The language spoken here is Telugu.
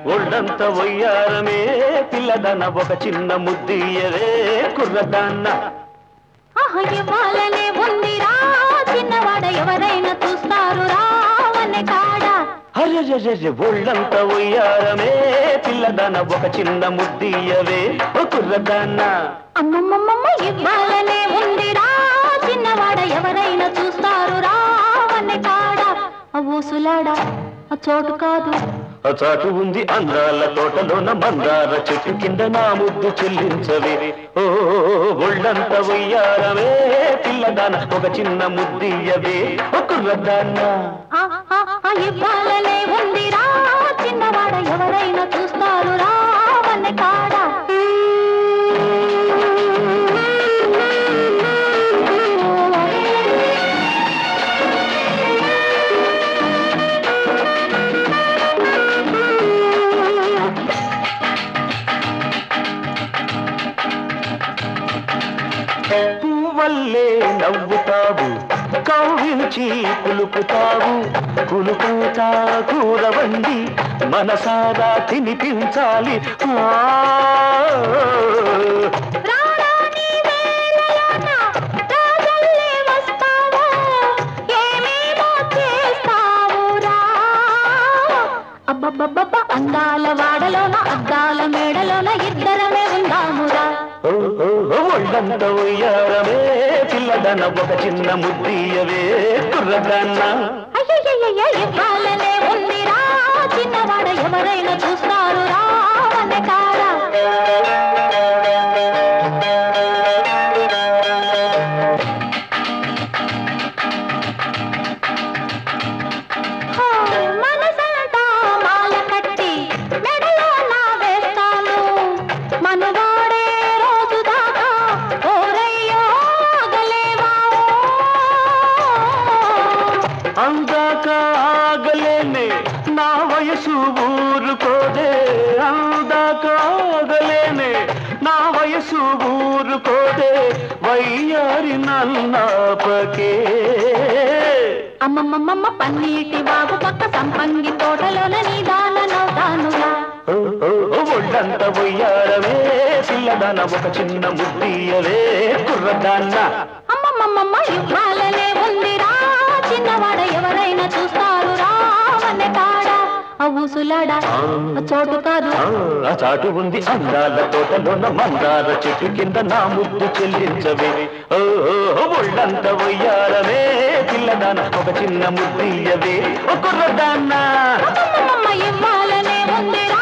ఒళ్ళంత వయ్యారమే పిల్లదన ఒక చిన్న ముద్దియవే కుర్రదాన్న ఆహా ఇవ్వాలనే ఉందిరా చిన్నవాడ ఎవరైనా చూస్తారు రావనే కాడ అరెరెరెరె ఒళ్ళంత వయ్యారమే పిల్లదన ఒక చిన్న ముద్దియవే ఓ కుర్రదాన్న అమ్మమ్మమ్మ ఇవ్వాలనే ఉందిరా చిన్నవాడ ఎవరైనా చూస్తారు రావనే కాడ ఆ ఊసులాడ ఆ చోటు కాదు ఆ చాటు ఉంది అందాల తోటలోన మందార చెట్టు కింద నా ముద్దు చెల్లించవే ఓ ఒళ్ళంత వయ్యారమే పిల్లదాన ఒక చిన్న ముద్దియవే ఓ కుర్రదాన్న ఆ, ఆ, ఆ ఇవ్వాలనే ఉందిరా చిన్నవాడ ఎవరైనా చూస్తారు రావనే కాడ పువ్వల్లే నవ్వుతావు కవ్వించి కులుపుతావు కులుపుతా కూరవండి మనసారా తినిపించాలి ఆ రారాని వేళలోన రాజల్లే వస్తావా ఏమేమో చేస్తావురా అబ్బబ్బబ్బబ్బ అందాల వాడలోన అద్దాల మేడలోన ఇద్దరమే ఉందామురా ఓ, ఓ, ఓ, ఒళ్ళంత ఉయ్యారమే పిల్లదన ఒక చిన్న ముద్దియవే కుర్రదన్న అయ్యయ్యయ్య ఇవ్వాలనే ఉందిరా చిన్నవాడ ఎవరైనా చూస్తారు రావనే కాడ హో, మనసంతా మాల కట్టి మెడలో నా వేస్తాను మనువాడే రోజు దాకా ఓరయ్యో ఆగలేవా అందాక ఆగలేనే నా వయసు ఊరుకోదే అందాక ఆగలేనే నా వయసు ఊరుకోదే వయ్యారి నన్నాపకే అమ్మమ్మమ్మ పన్నీటి వాగు పక్క సంపంగి తోటలోన నీదాన నవ్వుతానుగా ఓ, ఓ, ఓ, ఒళ్ళంత ఉయ్యారమే పిల్లదన ఒక చిన్న ముద్దియవే కుర్రదాన్న అమ్మమ్మమ్మ ఇవ్వాలనే ఉందిరా చిన్నవాడ ఎవరైనా చూస్తారు రావనే కాడ ఆ ఊసులాడ ఆ చోటు కాదు ఆ, ఆ చాటు ఉంది అందాల తోటలోన మందార చెట్టు కింద నా ముద్దు చెల్లించవే ఓ ఓ, ఓ, ఒళ్ళంత ఉయ్యారమే పిల్లదాన ఒక చిన్న ముద్దియవే ఒక కుర్రదాన్న అమ్మమ్మమ్మ ఇవ్వాలనే ఉందిరా